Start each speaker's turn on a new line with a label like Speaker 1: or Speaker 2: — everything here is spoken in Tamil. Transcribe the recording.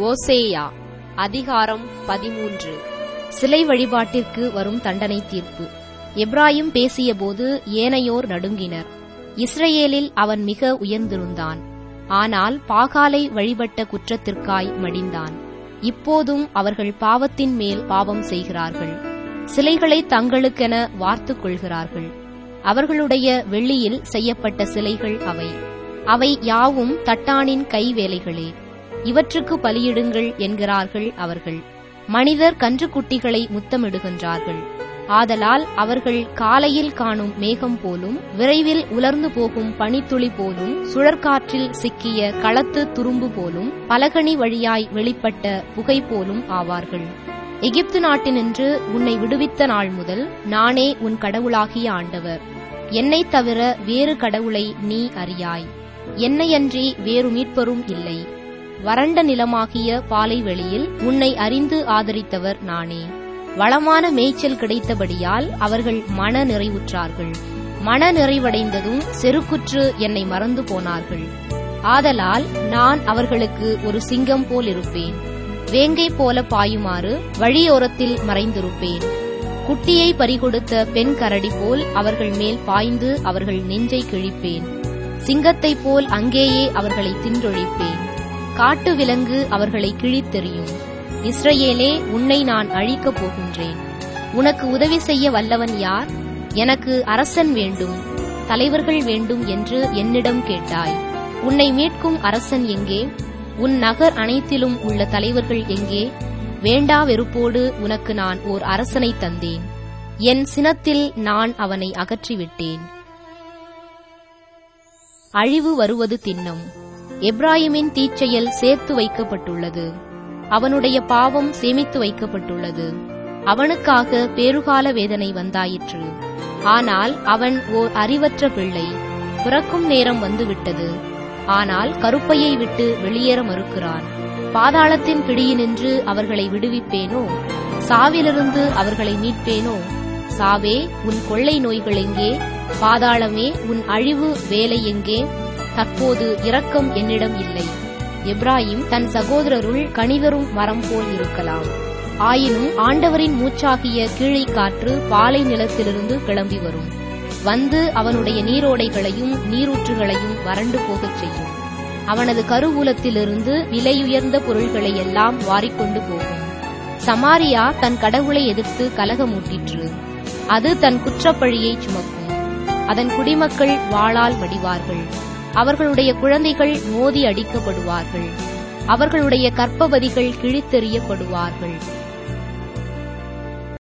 Speaker 1: ஓசேயா அதிகாரம் பதிமூன்று சிலை வழிபாட்டிற்கு வரும் தண்டனை தீர்ப்பு எப்ராயிம் பேசியபோது ஏனையோர் நடுங்கினர் இஸ்ரவேலில் அவன் மிக உயர்ந்திருந்தான் ஆனால் பாகாலை வழிபட்ட குற்றத்திற்காய் மடிந்தான் இப்போதும் அவர்கள் பாவத்தின் மேல் பாவம் செய்கிறார்கள் சிலைகளை தங்களுக்கென வார்த்துக் கொள்கிறார்கள் அவர்களுடைய வெள்ளியில் செய்யப்பட்ட சிலைகள் அவை அவை யாவும் தட்டானின் கைவேலைகளே இவற்றுக்கு பலியிடுங்கள் என்கிறார்கள் அவர்கள் மனிதர் கன்றுக்குட்டிகளை முத்தமிடுகின்றார்கள் ஆதலால் அவர்கள் காலையில் காணும் மேகம் போலும் விரைவில் உலர்ந்து போகும் பனித்துளி போலும் சுழற்காற்றில் சிக்கிய களத்து துரும்பு போலும் பலகணி வழியாய் வெளிப்பட்ட புகை போலும் ஆவார்கள் எகிப்து நாட்டினின்று உன்னை விடுவித்த நாள் முதல் நானே உன் கடவுளாகிய ஆண்டவர் என்னைத் தவிர வேறு கடவுளை நீ அறியாய் என்னையன்றி வேறு மீட்பரும் இல்லை வறண்ட நிலமாகிய பாலைவெளியில் உன்னை அறிந்து ஆதரித்தவர் நானே வளமான மேய்ச்சல் கிடைத்தபடியால் அவர்கள் மன நிறைவுற்றார்கள் மன நிறைவடைந்ததும் செருக்குற்று என்னை மறந்து போனார்கள் ஆதலால் நான் அவர்களுக்கு ஒரு சிங்கம் போல் இருப்பேன் வேங்கை போல பாயுமாறு வழியோரத்தில் மறைந்திருப்பேன் குட்டியை பறிகொடுத்த பெண் கரடி போல் அவர்கள் மேல் பாய்ந்து அவர்கள் நெஞ்சை கிழிப்பேன் சிங்கத்தைப் போல் அங்கேயே அவர்களை தின்றொழிப்பேன் காட்டு விலங்கு அவர்களை கிழித்தெறியும் இஸ்ரவேலே உன்னை நான் அழிக்கப் போகின்றேன் உனக்கு உதவி செய்ய வல்லவன் யார் எனக்கு அரசன் வேண்டும் தலைவர்கள் வேண்டும் என்று என்னிடம் கேட்டாய் உன்னை மீட்கும் அரசன் எங்கே உன் நகர் அனைத்திலும் உள்ள தலைவர்கள் எங்கே வேண்டா வெறுப்போடு உனக்கு நான் ஓர் அரசனை தந்தேன் என் சினத்தில் நான் அவனை அகற்றிவிட்டேன் அழிவு வருவது திண்ணம் எப்ராயிமின் தீச்செயல் சேர்த்து வைக்கப்பட்டுள்ளது அவனுடைய பாவம் சேமித்து வைக்கப்பட்டுள்ளது அவனுக்காக பேறுகால வேதனை வந்தாயிற்று ஆனால் அவன் ஓர் அறிவற்ற பிள்ளை பிறக்கும் நேரம் வந்துவிட்டது ஆனால் கருப்பையை விட்டு வெளியேற மறுக்கிறான் பாதாளத்தின் பிடியினின்று அவர்களை விடுவிப்பேனோ சாவிலிருந்து அவர்களை மீட்பேனோ சாவே உன் கொள்ளை நோய்கள் எங்கே பாதாளமே உன் அழிவு வேலை எங்கே தற்போது இரக்கம் என்னிடம் இல்லை எப்ராஹிம் தன் சகோதரருள் கணிதரும் மரம் போல் இருக்கலாம் ஆயினும் ஆண்டவரின் மூச்சாகிய கீழை காற்று பாலை நிலத்திலிருந்து கிளம்பி வரும் வந்து அவனுடைய நீரோடைகளையும் நீரூற்றுகளையும் வறண்டு போகச் செய்யும் அவனது கருவூலத்திலிருந்து விலையுயர்ந்த பொருள்களை எல்லாம் வாரிக்கொண்டு போகும் சமாரியா தன் கடவுளை எதிர்த்து கலகமூட்டிற்று அது தன் குற்றப்பழியை சுமக்கும் அதன் குடிமக்கள் வாளால் வடிவார்கள் அவர்களுடைய குழந்தைகள் மோதி அடிக்கப்படுவார்கள் அவர்களுடைய கற்பவதிகள் கிழித்தெறியப்படுவார்கள்